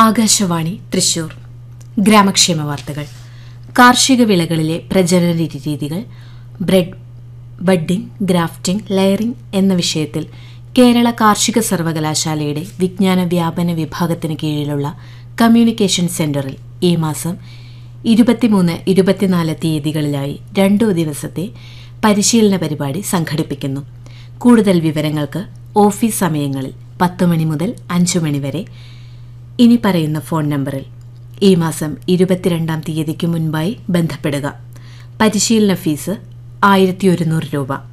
ആകാശവാണി തൃശൂർ ഗ്രാമക്ഷേമ വാർത്തകൾ കാർഷിക വിളകളിലെ പ്രജനന രീതികൾ ബ്രെഡ് ബഡ്ഡിംഗ് ഗ്രാഫ്റ്റിംഗ് ലെയറിംഗ് എന്ന വിഷയത്തിൽ കേരള കാർഷിക സർവകലാശാലയുടെ വിജ്ഞാന വ്യാപന വിഭാഗത്തിന് കീഴിലുള്ള കമ്മ്യൂണിക്കേഷൻ സെന്ററിൽ ഈ മാസം ഇരുപത്തിമൂന്ന് ഇരുപത്തിനാല് തീയതികളിലായി രണ്ടു ദിവസത്തെ പരിശീലന പരിപാടി സംഘടിപ്പിക്കുന്നു കൂടുതൽ വിവരങ്ങൾക്ക് ഓഫീസ് സമയങ്ങളിൽ പത്ത് മണി മുതൽ അഞ്ചു മണി വരെ ഇനി പറയുന്ന ഫോൺ നമ്പറിൽ ഈ മാസം ഇരുപത്തിരണ്ടാം തീയതിക്ക് മുൻപായി ബന്ധപ്പെടുക പരിശീലന ഫീസ് ആയിരത്തി ഒരുന്നൂറ് രൂപ